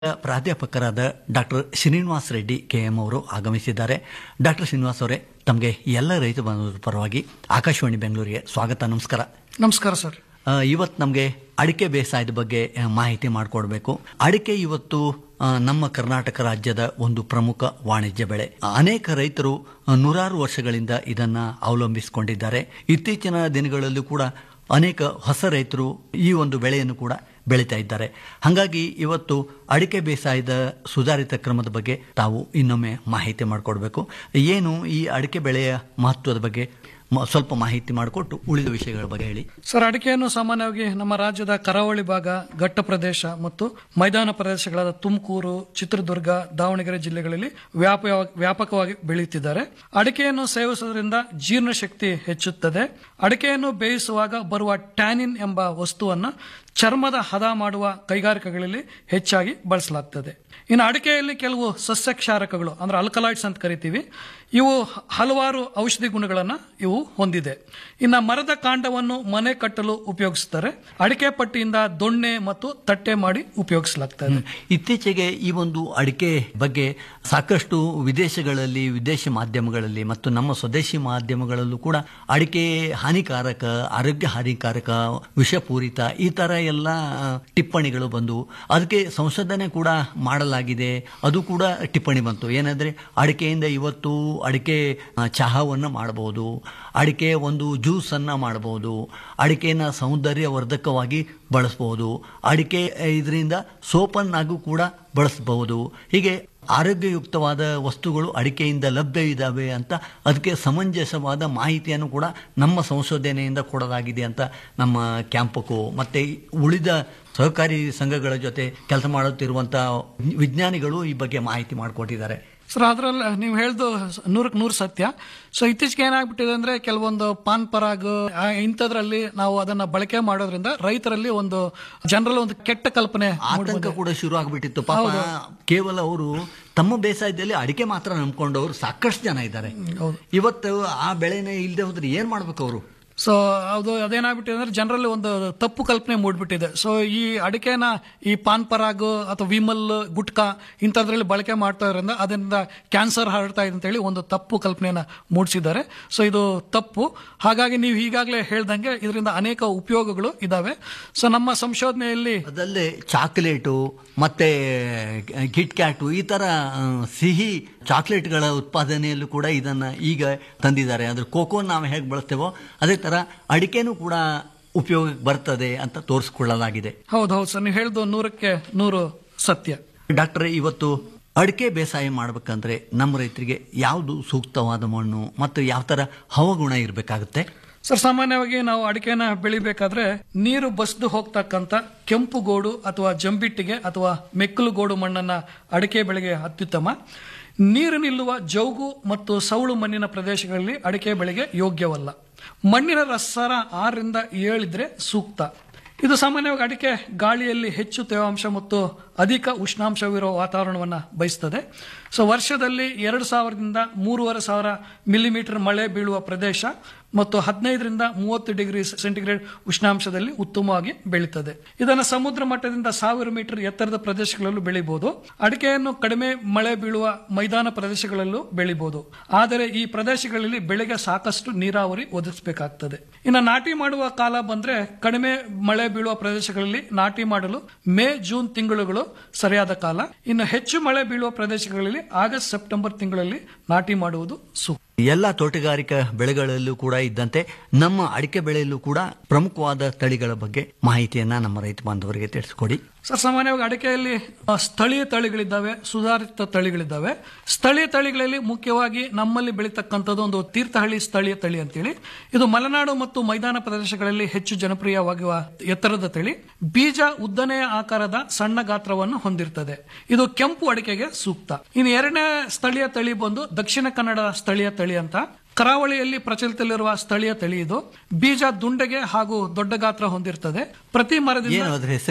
ಪ್ರಾಧ್ಯಾಪಕರಾದ doctor Srinivas Reddy K M ಅವರು ಆಗಮಿಸಿದ್ದಾರೆ ಡಾಕ್ಟರ್ ಶ್ರೀನಿವಾಸ್ ಅವರೇ ತಮಗೆ ಎಲ್ಲ ರೈತ ಬಾಂಧವರ ಪರವಾಗಿ ಆಕಾಶವಾಣಿ ಬೆಂಗಳೂರಿಗೆ ಸ್ವಾಗತ ನಮಸ್ಕಾರ ನಮಸ್ಕಾರ ಸರ್ ಆ, ಇವತ್ತು ನಮಗೆ ಅಡಿಕೆ ಬೇಸಾಯದ ಬಗ್ಗೆ ಆ, ಮಾಹಿತಿ ಮಾಡಿಕೊಡ್ಬೇಕು ಅಡಿಕೆ ಇವತ್ತು ಆ, ನಮ್ಮ ಕರ್ನಾಟಕ ರಾಜ್ಯದ ಒಂದು ಪ್ರಮುಖ ವಾಣಿಜ್ಯ ಬೆಳೆ ಅನೇಕ ರೈತರು ಆ, ನೂರಾರು ವರ್ಷಗಳಿಂದ ಇದನ್ನ ಅವಲಂಬಿಸಿಕೊಂಡಿದ್ದಾರೆ ಇತ್ತೀಚಿನ ದಿನಗಳಲ್ಲೂ ಕೂಡ ಅನೇಕ ಹೊಸ ರೈತರು ಈ ಒಂದು ಬೆಳೆಯನ್ನು ಕೂಡ ಬೆಳೀತಾ ಇದ್ದಾರೆ ಹಾಗಾಗಿ ಇವತ್ತು ಅಡಿಕೆ ಬೇಸಾಯದ ಸುಧಾರಿತ ಕ್ರಮದ ಬಗ್ಗೆ ತಾವು ಇನ್ನೊಮ್ಮೆ ಮಾಹಿತಿ ಮಾಡಿಕೊಡ್ಬೇಕು ಏನು ಈ ಅಡಿಕೆ ಬೆಳೆಯ ಮಹತ್ವದ ಬಗ್ಗೆ ಮ- ಸ್ವಲ್ಪ ಮಾಹಿತಿ ಮಾಡಿಕೊಟ್ಟು ಉಳಿದ ವಿಷಯಗಳ ಬಗ್ಗೆ ಹೇಳಿ ಸರ್ ಅಡಿಕೆಯನ್ನು ಸಾಮಾನ್ಯವಾಗಿ ನಮ್ಮ ರಾಜ್ಯದ ಕರಾವಳಿ ಭಾಗ ಘಟ್ಟ ಪ್ರದೇಶ ಮತ್ತು ಮೈದಾನ ಪ್ರದೇಶಗಳಾದ ತುಮಕೂರು ಚಿತ್ರದುರ್ಗ ದಾವಣಗೆರೆ ಜಿಲ್ಲೆಗಳಲ್ಲಿ ವ್ಯಾಪ ವ್ಯಾಪಕವಾಗಿ ಬೆಳೆಯುತ್ತಿದ್ದಾರೆ ಅಡಿಕೆಯನ್ನು ಸೇವಿಸುವುದರಿಂದ ಜೀರ್ಣಶಕ್ತಿ ಹೆಚ್ಚುತ್ತದೆ ಅಡಿಕೆಯನ್ನು ಬೇಯಿಸುವಾಗ ಬರುವ ಟ್ಯಾನಿನ್ ಎಂಬ ವಸ್ತುವನ್ನು ಚರ್ಮದ ಹದ ಮಾಡುವ ಕೈಗಾರಿಕೆಗಳಲ್ಲಿ ಹೆಚ್ಚಾಗಿ ಬಳಸಲಾಗ್ತದೆ ಇನ್ನು ಅಡಿಕೆಯಲ್ಲಿ ಕೆಲವು ಸಸ್ಯಕ್ಷಾರಕಗಳು ಅಂದ್ರೆ ಅಲ್ಕಲಾಯ್ಡ್ಸ್ ಅಂತ ಕರಿತೀವಿ ಇವು ಹಲವಾರು ಔಷಧಿ ಗುಣಗಳನ್ನು ಇವು ಹೊಂದಿದೆ ಇನ್ನು ಮರದ ಕಾಂಡವನ್ನು ಮನೆ ಕಟ್ಟಲು ಉಪಯೋಗಿಸ್ತಾರೆ ಅಡಿಕೆ ಪಟ್ಟಿಯಿಂದ ದೊಣ್ಣೆ ಮತ್ತು ತಟ್ಟೆ ಮಾಡಿ ಉಪಯೋಗಿಸಲಾಗ್ತದೆ ಇತ್ತೀಚೆಗೆ ಈ ಒಂದು ಅಡಿಕೆ ಬಗ್ಗೆ ಸಾಕಷ್ಟು ವಿದೇಶಗಳಲ್ಲಿ ವಿದೇಶಿ ಮಾಧ್ಯಮಗಳಲ್ಲಿ ಮತ್ತು ನಮ್ಮ ಸ್ವದೇಶಿ ಮಾಧ್ಯಮಗಳಲ್ಲೂ ಕೂಡ ಅಡಿಕೆ ಹಾನಿಕಾರಕ ಆರೋಗ್ಯ ಹಾನಿಕಾರಕ ವಿಷಪೂರಿತ ಈ ತರ ಎಲ್ಲ ಆ, ಟಿಪ್ಪಣಿಗಳು ಬಂದು ಅದಕ್ಕೆ ಸಂಶೋಧನೆ ಕೂಡ ಮಾಡಲಾಗಿದೆ ಅದು ಕೂಡ ಟಿಪ್ಪಣಿ ಬಂತು ಏನಂದ್ರೆ ಅಡಿಕೆಯಿಂದ ಇವತ್ತು ಅಡಿಕೆ ಆ, ಚಹಾವನ್ನು ಮಾಡಬಹುದು ಅಡಿಕೆ ಒಂದು ಜ್ಯೂಸ್ ಅನ್ನ ಮಾಡಬಹುದು ಅಡಿಕೆನ ಸೌಂದರ್ಯವರ್ಧಕವಾಗಿ ಬಳಸಬಹುದು ಅಡಿಕೆ ಇದರಿಂದ ಸೋಪನ್ನಾಗೂ ಕೂಡ ಬಳಸಬಹುದು ಹೀಗೆ ಆರೋಗ್ಯಯುಕ್ತವಾದ ವಸ್ತುಗಳು ಅಡಿಕೆಯಿಂದ ಲಭ್ಯ ಇದ್ದಾವೆ ಅಂತ ಅದಕ್ಕೆ ಸಮಂಜಸವಾದ ಮಾಹಿತಿಯನ್ನು ಕೂಡ ನಮ್ಮ ಸಂಶೋಧನೆಯಿಂದ ಕೊಡಲಾಗಿದೆ ಅಂತ ನಮ್ಮ ಕ್ಯಾಂಪಕ್ಕೂ ಮತ್ತೆ ಉಳಿದ ಸಹಕಾರಿ ಸಂಘಗಳ ಜೊತೆ ಕೆಲಸ ಮಾಡುತ್ತಿರುವಂತಹ ವಿಜ್ಞಾನಿಗಳು ಈ ಬಗ್ಗೆ ಮಾಹಿತಿ ಮಾಡಿಕೊಟ್ಟಿದ್ದಾರೆ ಸರ್ ಅದ್ರಲ್ಲಿ ನೀವು ಹೇಳ್ದು ನೂರಕ್ಕೆ ನೂರು ಸತ್ಯ ಸೊ ಇತ್ತೀಚೆಗೆ ಏನಾಗ್ಬಿಟ್ಟಿದೆ ಅಂದ್ರೆ ಕೆಲವೊಂದು ಪಾನ್ ಪರಾಗ್ ಆ, ಇಂಥದ್ರಲ್ಲಿ ನಾವು ಅದನ್ನ ಬಳಕೆ ಮಾಡೋದ್ರಿಂದ ರೈತರಲ್ಲಿ ಒಂದು ಜನರಲ್ಲಿ ಒಂದು ಕೆಟ್ಟ ಕಲ್ಪನೆ ಆತಂಕ ಕೂಡ ಶುರು ಆಗ್ಬಿಟ್ಟಿತ್ತು ಪಾಪ ಕೇವಲ ಅವರು ತಮ್ಮ ಬೇಸಾಯದಲ್ಲಿ ಅಡಿಕೆ ಮಾತ್ರ ನಂಬ್ಕೊಂಡವರು ಸಾಕಷ್ಟು ಜನ ಇದ್ದಾರೆ ಹೌದು. ಇವತ್ತು ಆ ಬೆಳೆನೇ ಇಲ್ಲದೆ ಹೋದ್ರೆ ಏನ್ ಮಾಡ್ಬೇಕು ಅವರು ಸೊ ಅದು ಅದೇನಾಗ್ಬಿಟ್ಟಿದೆ ಅಂದ್ರೆ ಜನರಲ್ಲಿ ಒಂದು ತಪ್ಪು ಕಲ್ಪನೆ ಮೂಡ್ಬಿಟ್ಟಿದೆ ಸೊ ಈ ಅಡಿಕೆನ ಈ ಪಾನ್ ಪರಾಗ್ ಅಥವಾ ವಿಮಲ್ ಗುಟ್ಕಾ ಇಂಥದ್ರಲ್ಲಿ ಬಳಕೆ ಮಾಡ್ತಾ ಇರೋದ್ರಿಂದ ಅದರಿಂದ ಕ್ಯಾನ್ಸರ್ ಹರಡ್ತಾ ಇದೆ ಅಂತೇಳಿ ಒಂದು ತಪ್ಪು ಕಲ್ಪನೆಯನ್ನ ಮೂಡಿಸಿದ್ದಾರೆ ಸೊ ಇದು ತಪ್ಪು ಹಾಗಾಗಿ ನೀವು ಈಗಾಗಲೇ ಹೇಳ್ದಂಗೆ ಇದರಿಂದ ಅನೇಕ ಉಪಯೋಗಗಳು ಇದಾವೆ ಸೊ ನಮ್ಮ ಸಂಶೋಧನೆಯಲ್ಲಿ ಅದಲ್ಲೇ ಚಾಕ್ಲೇಟು ಮತ್ತೆ ಕಿಟ್ ಕ್ಯಾಟು ಈ ತರ ಆ, ಸಿಹಿ ಚಾಕ್ಲೇಟ್ಗಳ ಉತ್ಪಾದನೆಯಲ್ಲೂ ಕೂಡ ಇದನ್ನ ಈಗ ತಂದಿದ್ದಾರೆ ಅಂದ್ರೆ ಕೋಕೋ ನಾವು ಹೇಗೆ ಬಳಸ್ತೇವೋ ಅದೇ ತರ ಅಡಿಕೆನೂ ಕೂಡ ಉಪಯೋಗಕ್ಕೆ ಬರ್ತದೆ ಅಂತ ತೋರಿಸ್ಕೊಳ್ಳಲಾಗಿದೆ ಹೌದು ಹೌದು ಸರ್ ನೀವು ಹೇಳ್ದು ನೂರಕ್ಕೆ ನೂರು ಸತ್ಯ ಡಾಕ್ಟರ್ ಇವತ್ತು ಅಡಿಕೆ ಬೇಸಾಯ ಮಾಡ್ಬೇಕಂದ್ರೆ ನಮ್ಮ ರೈತರಿಗೆ ಯಾವುದು ಸೂಕ್ತವಾದ ಮಣ್ಣು ಮತ್ತು ಯಾವ ತರ ಹವಾಗುಣ ಇರಬೇಕಾಗುತ್ತೆ ಸರ್ ಸಾಮಾನ್ಯವಾಗಿ ನಾವು ಅಡಿಕೆನ ಬೆಳಿಬೇಕಾದ್ರೆ ನೀರು ಬಸ್ದು ಹೋಗ್ತಕ್ಕಂಥ ಕೆಂಪು ಗೋಡು ಅಥವಾ ಜಂಬಿಟ್ಟಿಗೆ ಅಥವಾ ಮೆಕ್ಕಲು ಗೋಡು ಮಣ್ಣನ್ನ ಅಡಿಕೆ ಬೆಳೆಗೆ ಅತ್ಯುತ್ತಮ ನೀರು ನಿಲ್ಲುವ ಜೌಗು ಮತ್ತು ಸೌಳು ಮಣ್ಣಿನ ಪ್ರದೇಶಗಳಲ್ಲಿ ಅಡಿಕೆ ಬೆಳೆಗೆ ಯೋಗ್ಯವಲ್ಲ ಮಣ್ಣಿನ ರಸಾರ ಆರರಿಂದ ಏಳಿದ್ರೆ ಸೂಕ್ತ ಇದು ಸಾಮಾನ್ಯವಾಗಿ ಅಡಿಕೆ ಗಾಳಿಯಲ್ಲಿ ಹೆಚ್ಚು ತೇವಾಂಶ ಮತ್ತು ಅಧಿಕ ಉಷ್ಣಾಂಶವಿರುವ ವಾತಾವರಣವನ್ನು ಬಯಸ್ತದೆ ಸೊ ವರ್ಷದಲ್ಲಿ ಎರಡು ಸಾವಿರದಿಂದ ಮೂರುವರೆ ಸಾವಿರ ಮಿಲಿಮೀಟರ್ ಮಳೆ ಬೀಳುವ ಪ್ರದೇಶ ಮತ್ತು ಹದಿನೈದರಿಂದ ಮೂವತ್ತು ಡಿಗ್ರಿ ಸೆಂಟಿಗ್ರೇಡ್ ಉಷ್ಣಾಂಶದಲ್ಲಿ ಉತ್ತಮವಾಗಿ ಬೆಳೀತದೆ ಇದನ್ನು ಸಮುದ್ರ ಮಟ್ಟದಿಂದ ಸಾವಿರ ಮೀಟರ್ ಎತ್ತರದ ಪ್ರದೇಶಗಳಲ್ಲೂ ಬೆಳಿಬಹುದು ಅಡಿಕೆಯನ್ನು ಕಡಿಮೆ ಮಳೆ ಬೀಳುವ ಮೈದಾನ ಪ್ರದೇಶಗಳಲ್ಲೂ ಬೆಳಿಬಹುದು ಆದರೆ ಈ ಪ್ರದೇಶಗಳಲ್ಲಿ ಬೆಳೆಗೆ ಸಾಕಷ್ಟು ನೀರಾವರಿ ಒದಗಿಸಬೇಕಾಗ್ತದೆ ಇನ್ನು ನಾಟಿ ಮಾಡುವ ಕಾಲ ಬಂದ್ರೆ ಕಡಿಮೆ ಮಳೆ ಬೀಳುವ ಪ್ರದೇಶಗಳಲ್ಲಿ ನಾಟಿ ಮಾಡಲು ಮೇ ಜೂನ್ ತಿಂಗಳುಗಳು ಸರಿಯಾದ ಕಾಲ ಇನ್ನು ಹೆಚ್ಚು ಮಳೆ ಬೀಳುವ ಪ್ರದೇಶಗಳಲ್ಲಿ ಆಗಸ್ಟ್ ಸೆಪ್ಟೆಂಬರ್ ತಿಂಗಳಲ್ಲಿ ನಾಟಿ ಮಾಡುವುದು ಸೂಕ್ತ ಎಲ್ಲ ತೋಟಗಾರಿಕಾ ಬೆಳೆಗಳಲ್ಲೂ ಕೂಡ ಇದ್ದಂತೆ ನಮ್ಮ ಅಡಿಕೆ ಬೆಳೆಯಲ್ಲೂ ಕೂಡ ಪ್ರಮುಖವಾದ ತಳಿಗಳ ಬಗ್ಗೆ ಮಾಹಿತಿಯನ್ನ ನಮ್ಮ ರೈತ ಬಾಂಧವರಿಗೆ ತಿಳಿಸ್ಕೊಡಿ ಸರ್ ಸಾಮಾನ್ಯವಾಗಿ ಅಡಿಕೆಯಲ್ಲಿ ಆ, ಸ್ಥಳೀಯ ತಳಿಗಳಿದ್ದಾವೆ ಸುಧಾರಿತ ತಳಿಗಳಿದ್ದಾವೆ ಸ್ಥಳೀಯ ತಳಿಗಳಲ್ಲಿ ಮುಖ್ಯವಾಗಿ ನಮ್ಮಲ್ಲಿ ಬೆಳೀತಕ್ಕಂಥದ್ದು ಒಂದು ತೀರ್ಥಹಳ್ಳಿ ಸ್ಥಳೀಯ ತಳಿ ಅಂತೇಳಿ ಇದು ಮಲೆನಾಡು ಮತ್ತು ಮೈದಾನ ಪ್ರದೇಶಗಳಲ್ಲಿ ಹೆಚ್ಚು ಜನಪ್ರಿಯವಾಗಿರುವ ಎತ್ತರದ ತಳಿ ಬೀಜ ಉದ್ದನೆಯ ಆಕಾರದ ಸಣ್ಣ ಗಾತ್ರವನ್ನು ಹೊಂದಿರ್ತದೆ ಇದು ಕೆಂಪು ಅಡಿಕೆಗೆ ಸೂಕ್ತ ಇನ್ನು ಎರಡನೇ ಸ್ಥಳೀಯ ತಳಿ ಬಂದು ದಕ್ಷಿಣ ಕನ್ನಡ ಸ್ಥಳೀಯ ತಳಿ ಅಂತ ಕರಾವಳಿಯಲ್ಲಿ ಪ್ರಚಲಿತದಲ್ಲಿರುವ ಸ್ಥಳೀಯ ತಳಿ ಇದು ಬೀಜ ದುಂಡೆಗೆ ಹಾಗೂ ದೊಡ್ಡ ಗಾತ್ರ ಹೊಂದಿರ್ತದೆ ಪ್ರತಿ ಮರದಿಂದ ಏನು ಅದ್ರ ಹೆಸರೇನು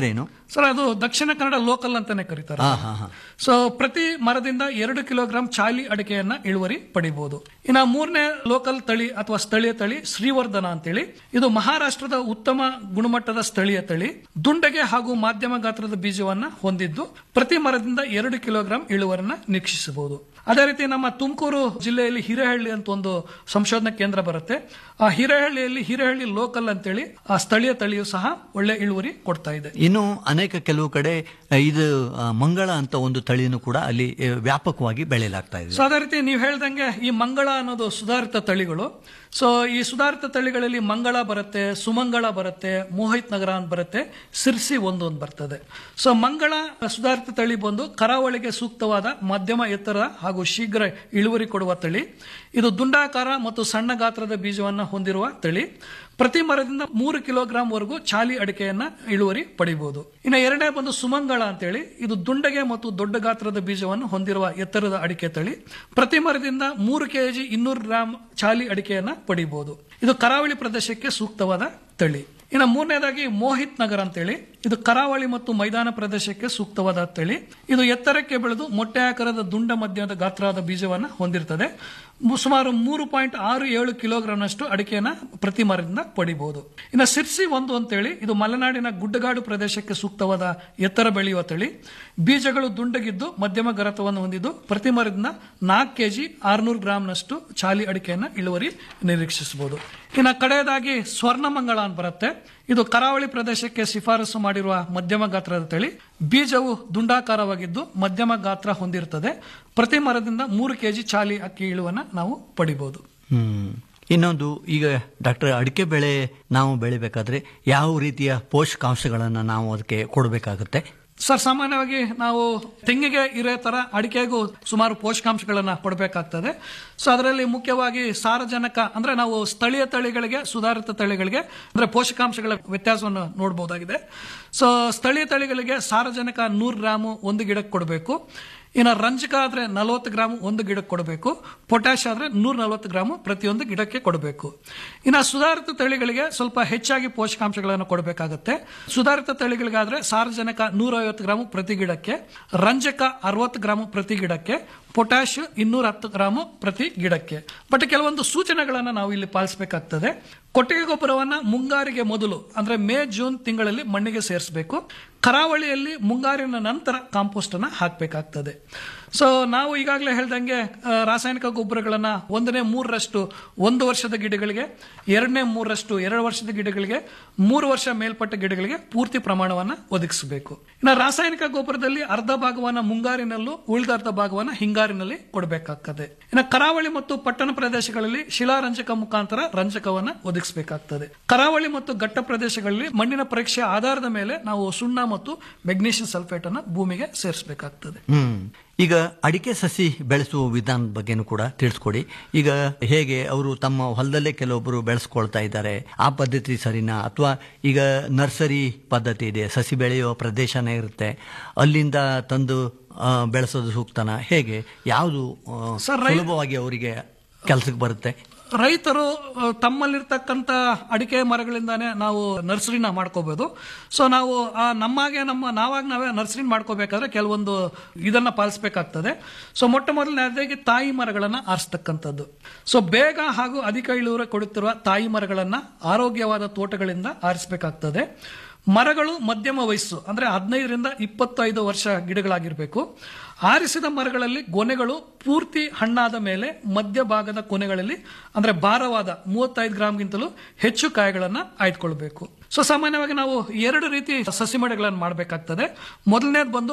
ಸರ್ ಅದು ದಕ್ಷಿಣ ಕನ್ನಡ ಲೋಕಲ್ ಅಂತಾನೆ ಕರೀತಾರೆ ಹಾ ಹಾ ಹಾ ಸೊ ಪ್ರತಿ ಮರದಿಂದ ಎರಡು ಕಿಲೋಗ್ರಾಂ ಚಾಲಿ ಅಡಿಕೆಯನ್ನ ಇಳುವರಿ ಪಡಿಬಹುದು ಇನ್ನು ಮೂರನೇ ಲೋಕಲ್ ತಳಿ ಅಥವಾ ಸ್ಥಳೀಯ ತಳಿ ಶ್ರೀವರ್ಧನ ಅಂತೇಳಿ ಇದು ಮಹಾರಾಷ್ಟ್ರದ ಉತ್ತಮ ಗುಣಮಟ್ಟದ ಸ್ಥಳೀಯ ತಳಿ ದುಂಡಗೆ ಹಾಗೂ ಮಾಧ್ಯಮ ಗಾತ್ರದ ಬೀಜವನ್ನ ಹೊಂದಿದ್ದು ಪ್ರತಿ ಮರದಿಂದ ಎರಡು ಕಿಲೋಗ್ರಾಂ ಇಳುವರಿನ ನಿರೀಕ್ಷಿಸಬಹುದು ಅದೇ ರೀತಿ ನಮ್ಮ ತುಮಕೂರು ಜಿಲ್ಲೆಯಲ್ಲಿ ಹಿರೇಹಳ್ಳಿ ಅಂತ ಒಂದು ಸಂಶೋಧನಾ ಕೇಂದ್ರ ಬರುತ್ತೆ ಆ ಹಿರೇಹಳ್ಳಿಯಲ್ಲಿ ಹಿರೇಹಳ್ಳಿ ಲೋಕಲ್ ಅಂತೇಳಿ ಆ ಸ್ಥಳೀಯ ತಳಿಯು ಸಹ ಒಳ್ಳೆ ಇಳುವರಿ ಕೊಡ್ತಾ ಇದೆ ಇನ್ನು ಅನೇಕ ಕೆಲವು ಕಡೆ ಆ, ಇದು ಆ, ಮಂಗಳ ಅಂತ ಒಂದು ತಳಿನೂ ಕೂಡ ಅಲ್ಲಿ ಆ, ವ್ಯಾಪಕವಾಗಿ ಬೆಳೆಯಲಾಗ್ತಾ ಇದೆ ಸೊ ಅದೇ ರೀತಿ ನೀವು ಹೇಳ್ದಂಗೆ ಈ ಮಂಗಳ ಅನ್ನೋದು ಸುಧಾರಿತ ತಳಿಗಳು ಸೊ ಈ ಸುಧಾರಿತ ತಳಿಗಳಲ್ಲಿ ಮಂಗಳ ಬರುತ್ತೆ ಸುಮಂಗಳ ಬರುತ್ತೆ ಮೋಹಿತ್ ನಗರ ಅಂತ ಬರುತ್ತೆ ಸಿರ್ಸಿ ಒಂದು ಅಂತ ಬರ್ತದೆ ಸೊ ಮಂಗಳ ಸುಧಾರಿತ ತಳಿ ಬಂದು ಕರಾವಳಿಗೆ ಸೂಕ್ತವಾದ ಮಧ್ಯಮ ಎತ್ತರ ಹಾಗೂ ಶೀಘ್ರ ಇಳುವರಿ ಕೊಡುವ ತಳಿ ಇದು ದುಂಡಾಕಾರ ಮತ್ತು ಸಣ್ಣ ಗಾತ್ರದ ಬೀಜವನ್ನು ಹೊಂದಿರುವ ತಳಿ ಪ್ರತಿ ಮರದಿಂದ ಮೂರು ಕಿಲೋಗ್ರಾಂ ವರೆಗೂ ಚಾಲಿ ಅಡಿಕೆಯನ್ನ ಇಳುವರಿ ಪಡಿಬಹುದು ಇನ್ನು ಎರಡನೇ ಬಂದು ಸುಮಂಗಳ ಅಂತೇಳಿ ಇದು ದುಂಡಗೆ ಮತ್ತು ದೊಡ್ಡ ಗಾತ್ರದ ಬೀಜವನ್ನು ಹೊಂದಿರುವ ಎತ್ತರದ ಅಡಿಕೆ ತಳಿ ಪ್ರತಿ ಮರದಿಂದ ಮೂರು ಕೆಜಿ ಇನ್ನೂರು ಗ್ರಾಂ ಚಾಲಿ ಅಡಿಕೆಯನ್ನ ಪಡಿಬಹುದು ಇದು ಕರಾವಳಿ ಪ್ರದೇಶಕ್ಕೆ ಸೂಕ್ತವಾದ ತಳಿ ಇನ್ನು ಮೂರನೇದಾಗಿ ಮೋಹಿತ್ ನಗರ್ ಅಂತೇಳಿ ಇದು ಕರಾವಳಿ ಮತ್ತು ಮೈದಾನ ಪ್ರದೇಶಕ್ಕೆ ಸೂಕ್ತವಾದ ತಳಿ ಇದು ಎತ್ತರಕ್ಕೆ ಬೆಳೆದು ಮೊಟ್ಟೆ ಆಕಾರದ ದುಂಡ ಮಧ್ಯದ ಗಾತ್ರದ ಬೀಜವನ್ನು ಹೊಂದಿರ್ತದೆ ಮು- ಸುಮಾರು ಮೂರು ಪಾಯಿಂಟ್ ಆರು ಏಳು ಕಿಲೋಗ್ರಾಂನಷ್ಟು ಅಡಿಕೆಯನ್ನ ಪ್ರತಿ ಮರದಿಂದ ಪಡಿಬಹುದು ಇನ್ನು ಸಿರ್ಸಿ ಒಂದು ಅಂತೇಳಿ ಇದು ಮಲೆನಾಡಿನ ಗುಡ್ಡಗಾಡು ಪ್ರದೇಶಕ್ಕೆ ಸೂಕ್ತವಾದ ಎತ್ತರ ಬೆಳೆಯುವ ತಳಿ ಬೀಜಗಳು ದುಂಡಗಿದ್ದು ಮಧ್ಯಮ ಗರತವನ್ನು ಹೊಂದಿದ್ದು ಪ್ರತಿ ಮರದಿಂದ ನಾಲ್ಕು ಕೆಜಿ ಆರ್ನೂರು ಗ್ರಾಂನಷ್ಟು ಚಾಲಿ ಅಡಿಕೆಯನ್ನ ಇಳುವರಿ ನಿರೀಕ್ಷಿಸಬಹುದು ಇನ್ನು ಕಡೆಯದಾಗಿ ಸ್ವರ್ಣಮಂಗಳ ಅಂತ ಬರುತ್ತೆ ಇದು ಕರಾವಳಿ ಪ್ರದೇಶಕ್ಕೆ ಶಿಫಾರಸು ಮಾಡಿರುವ ಮಧ್ಯಮ ಗಾತ್ರದ ತಳಿ ಬೀಜವು ದುಂಡಾಕಾರವಾಗಿದ್ದು ಮಧ್ಯಮ ಗಾತ್ರ ಹೊಂದಿರುತ್ತದೆ ಪ್ರತಿ ಮರದಿಂದ ಮೂರು ಕೆಜಿ ಚಾಲಿ ಅಕ್ಕಿ ಇಳುವನ್ನ ನಾವು ಪಡಿಬಹುದು ಹ್ಮ್ ಇನ್ನೊಂದು ಈಗ ಡಾಕ್ಟರ್ ಅಡಿಕೆ ಬೆಳೆ ನಾವು ಬೆಳಿಬೇಕಾದ್ರೆ ಯಾವ ರೀತಿಯ ಪೋಷಕಾಂಶಗಳನ್ನು ನಾವು ಅದಕ್ಕೆ ಕೊಡಬೇಕಾಗುತ್ತೆ ಸರ್ ಸಾಮಾನ್ಯವಾಗಿ ನಾವು ತೆಂಗಿಗೆ ಇರೋ ತರ ಅಡಿಕೆಗೂ ಸುಮಾರು ಪೋಷಕಾಂಶಗಳನ್ನ ಕೊಡಬೇಕಾಗ್ತದೆ ಸೊ ಅದರಲ್ಲಿ ಮುಖ್ಯವಾಗಿ ಸಾರಜನಕ ಅಂದ್ರೆ ನಾವು ಸ್ಥಳೀಯ ತಳಿಗಳಿಗೆ ಸುಧಾರಿತ ತಳಿಗಳಿಗೆ ಅಂದ್ರೆ ಪೋಷಕಾಂಶಗಳ ವ್ಯತ್ಯಾಸವನ್ನು ನೋಡಬಹುದಾಗಿದೆ ಸೊ ಸ್ಥಳೀಯ ತಳಿಗಳಿಗೆ ಸಾರಜನಕ ನೂರು ಗ್ರಾಮು ಒಂದು ಗಿಡಕ್ಕೆ ಕೊಡಬೇಕು ಇನ್ನು ರಂಜಕ ಆದ್ರೆ ನಲವತ್ತು ಗ್ರಾಮ್ ಒಂದು ಗಿಡಕ್ಕೆ ಕೊಡಬೇಕು ಪೊಟ್ಯಾಶ್ ಆದ್ರೆ ನೂರ ನಲವತ್ತು ಗ್ರಾಮ್ ಪ್ರತಿಯೊಂದು ಗಿಡಕ್ಕೆ ಕೊಡಬೇಕು ಇನ್ನು ಸುಧಾರಿತ ತಳಿಗಳಿಗೆ ಸ್ವಲ್ಪ ಹೆಚ್ಚಾಗಿ ಪೋಷಕಾಂಶಗಳನ್ನು ಕೊಡಬೇಕಾಗುತ್ತೆ ಸುಧಾರಿತ ತಳಿಗಳಿಗಾದ್ರೆ ಸಾರಜನಕ ನೂರ ಐವತ್ತು ಗ್ರಾಮ್ ಪ್ರತಿ ಗಿಡಕ್ಕೆ ರಂಜಕ ಅರವತ್ತು ಗ್ರಾಮ್ ಪ್ರತಿ ಗಿಡಕ್ಕೆ ಪೊಟ್ಯಾಶ್ ಇನ್ನೂರ ಹತ್ತು ಗ್ರಾಮ್ ಪ್ರತಿ ಗಿಡಕ್ಕೆ ಬಟ್ ಕೆಲವೊಂದು ಸೂಚನೆಗಳನ್ನು ನಾವು ಇಲ್ಲಿ ಪಾಲಿಸಬೇಕಾಗ್ತದೆ ಕೊಟ್ಟಿಗೆ ಗೊಬ್ಬರವನ್ನ ಮುಂಗಾರಿಗೆ ಮೊದಲು ಅಂದ್ರೆ ಮೇ ಜೂನ್ ತಿಂಗಳಲ್ಲಿ ಮಣ್ಣಿಗೆ ಸೇರಿಸಬೇಕು ಕರಾವಳಿಯಲ್ಲಿ ಮುಂಗಾರಿನ ನಂತರ ಕಾಂಪೋಸ್ಟ್ ಅನ್ನ ಹಾಕಬೇಕಾಗ್ತದೆ ಸೊ ನಾವು ಈಗಾಗಲೇ ಹೇಳ್ದಂಗೆ ಆ, ರಾಸಾಯನಿಕ ಗೊಬ್ಬರಗಳನ್ನ ಒಂದನೇ ಮೂರರಷ್ಟು ಒಂದು ವರ್ಷದ ಗಿಡಗಳಿಗೆ ಎರಡನೇ ಮೂರರಷ್ಟು ಎರಡು ವರ್ಷದ ಗಿಡಗಳಿಗೆ ಮೂರು ವರ್ಷ ಮೇಲ್ಪಟ್ಟ ಗಿಡಗಳಿಗೆ ಪೂರ್ತಿ ಪ್ರಮಾಣವನ್ನ ಒದಗಿಸಬೇಕು ಇನ್ನು ರಾಸಾಯನಿಕ ಗೊಬ್ಬರದಲ್ಲಿ ಅರ್ಧ ಭಾಗವನ್ನ ಮುಂಗಾರಿನಲ್ಲೂ ಉಳಿದ ಅರ್ಧ ಭಾಗವನ್ನ ಹಿಂಗಾರಿನಲ್ಲಿ ಕೊಡಬೇಕಾಗ್ತದೆ ಇನ್ನು ಕರಾವಳಿ ಮತ್ತು ಪಟ್ಟಣ ಪ್ರದೇಶಗಳಲ್ಲಿ ಶಿಲಾರಂಜಕ ಮುಖಾಂತರ ರಂಜಕವನ್ನ ಒದಗಿಸಬೇಕಾಗ್ತದೆ ಕರಾವಳಿ ಮತ್ತು ಘಟ್ಟ ಪ್ರದೇಶಗಳಲ್ಲಿ ಮಣ್ಣಿನ ಪರೀಕ್ಷೆ ಆಧಾರದ ಮೇಲೆ ನಾವು ಸುಣ್ಣ ಮತ್ತು ಮೆಗ್ನೀಷಿಯಂ ಸಲ್ಫೇಟ್ ಅನ್ನ ಭೂಮಿಗೆ ಸೇರಿಸಬೇಕಾಗ್ತದೆ ಹ್ಮ್ ಈಗ ಅಡಿಕೆ ಸಸಿ ಬೆಳೆಸುವ ವಿಧಾನದ ಬಗ್ಗೆನೂ ಕೂಡ ತಿಳಿಸ್ಕೊಡಿ ಈಗ ಹೇಗೆ ಅವರು ತಮ್ಮ ಹೊಲದಲ್ಲೇ ಕೆಲವೊಬ್ಬರು ಬೆಳೆಸ್ಕೊಳ್ತಾ ಇದ್ದಾರೆ ಆ ಪದ್ಧತಿ ಸರಿನಾ ಅಥವಾ ಈಗ ನರ್ಸರಿ ಪದ್ಧತಿ ಇದೆ ಸಸಿ ಬೆಳೆಯುವ ಪ್ರದೇಶನೇ ಇರುತ್ತೆ ಅಲ್ಲಿಂದ ತಂದು ಆ, ಬೆಳೆಸೋದು ಸೂಕ್ತನ ಹೇಗೆ ಯಾವುದು ಆ, ಸರ್, ರೈ- ಸುಲಭವಾಗಿ ಅವರಿಗೆ ಕೆಲಸಕ್ಕೆ ಬರುತ್ತೆ ರೈತರು ಆ, ತಮ್ಮಲ್ಲಿರ್ತಕ್ಕಂಥ ಅಡಿಕೆ ಮರಗಳಿಂದಾನೇ ನಾವು ನರ್ಸರಿನ ಮಾಡ್ಕೋಬಹುದು ಸೊ ನಾವು ಆ ನಮ್ಮಾಗೆ ನಮ್ಮ ನಾವಾಗ ನಾವೇ ನರ್ಸರಿ ಮಾಡ್ಕೋಬೇಕಾದ್ರೆ ಕೆಲವೊಂದು ಇದನ್ನ ಪಾಲಿಸಬೇಕಾಗ್ತದೆ ಸೊ ಮೊಟ್ಟ ಮೊದಲನೇದಾಗಿ ತಾಯಿ ಮರಗಳನ್ನ ಆರಿಸ್ತಕ್ಕಂಥದ್ದು ಸೊ ಬೇಗ ಹಾಗೂ ಅಧಿಕ ಇಳುವರಿ ಕೊಡುತ್ತಿರುವ ತಾಯಿ ಮರಗಳನ್ನ ಆರೋಗ್ಯವಾದ ತೋಟಗಳಿಂದ ಆರಿಸಬೇಕಾಗ್ತದೆ ಮರಗಳು ಮಧ್ಯಮ ವಯಸ್ಸು ಅಂದ್ರೆ ಹದಿನೈದರಿಂದ ಇಪ್ಪತ್ತೈದು ವರ್ಷ ಗಿಡಗಳಾಗಿರ್ಬೇಕು ಆರಿಸಿದ ಮರಗಳಲ್ಲಿ ಗೊನೆಗಳು ಪೂರ್ತಿ ಹಣ್ಣಾದ ಮೇಲೆ ಮಧ್ಯಭಾಗದ ಕೊನೆಗಳಲ್ಲಿ ಅಂದ್ರೆ ಭಾರವಾದ ಮೂವತ್ತೈದು ಗ್ರಾಮ್ಗಿಂತಲೂ ಹೆಚ್ಚು ಕಾಯಿಗಳನ್ನ ಆಯ್ದುಕೊಳ್ಬೇಕು ಸೊ ಸಾಮಾನ್ಯವಾಗಿ ನಾವು ಎರಡು ರೀತಿ ಸಸಿ ಮಡಿಗಳನ್ನು ಮಾಡಬೇಕಾಗ್ತದೆ ಮೊದಲನೇದು ಬಂದು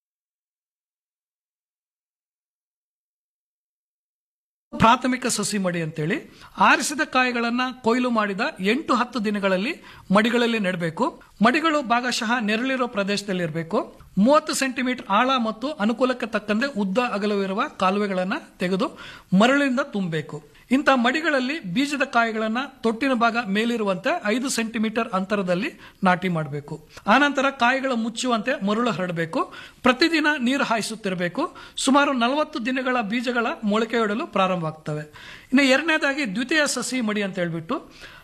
ಪ್ರಾಥಮಿಕ ಸಸಿ ಮಡಿ ಅಂತೇಳಿ ಆರಿಸಿದ ಕಾಯಿಗಳನ್ನ ಕೊಯ್ಲು ಮಾಡಿದ ಎಂಟು ಹತ್ತು ದಿನಗಳಲ್ಲಿ ಮಡಿಗಳಲ್ಲಿ ನೆಡಬೇಕು ಮಡಿಗಳು ಭಾಗಶಃ ನೆರಳಿರೋ ಪ್ರದೇಶದಲ್ಲಿ ಇರಬೇಕು ಮೂವತ್ತು ಸೆಂಟಿಮೀಟರ್ ಆಳ ಮತ್ತು ಅನುಕೂಲಕ್ಕೆ ತಕ್ಕಂತೆ ಉದ್ದ ಅಗಲವಿರುವ ಕಾಲುವೆಗಳನ್ನ ತೆಗೆದು ಮರಳಿನಿಂದ ತುಂಬಬೇಕು ಇಂಥ ಮಡಿಗಳಲ್ಲಿ ಬೀಜದ ಕಾಯಿಗಳನ್ನ ತೊಟ್ಟಿನ ಭಾಗ ಮೇಲಿರುವಂತೆ ಐದು ಸೆಂಟಿಮೀಟರ್ ಅಂತರದಲ್ಲಿ ನಾಟಿ ಮಾಡಬೇಕು ಆನಂತರ ಕಾಯಿಗಳ ಮುಚ್ಚುವಂತೆ ಮರುಳು ಹರಡಬೇಕು ಪ್ರತಿದಿನ ನೀರು ಹಾಯಿಸುತ್ತಿರಬೇಕು ಸುಮಾರು ನಲವತ್ತು ದಿನಗಳ ಬೀಜಗಳ ಮೊಳಕೆಯೊಡಲು ಪ್ರಾರಂಭ ಆಗ್ತವೆ ಇನ್ನು ಎರಡನೇದಾಗಿ ದ್ವಿತೀಯ ಸಸಿ ಮಡಿ ಅಂತ ಹೇಳ್ಬಿಟ್ಟು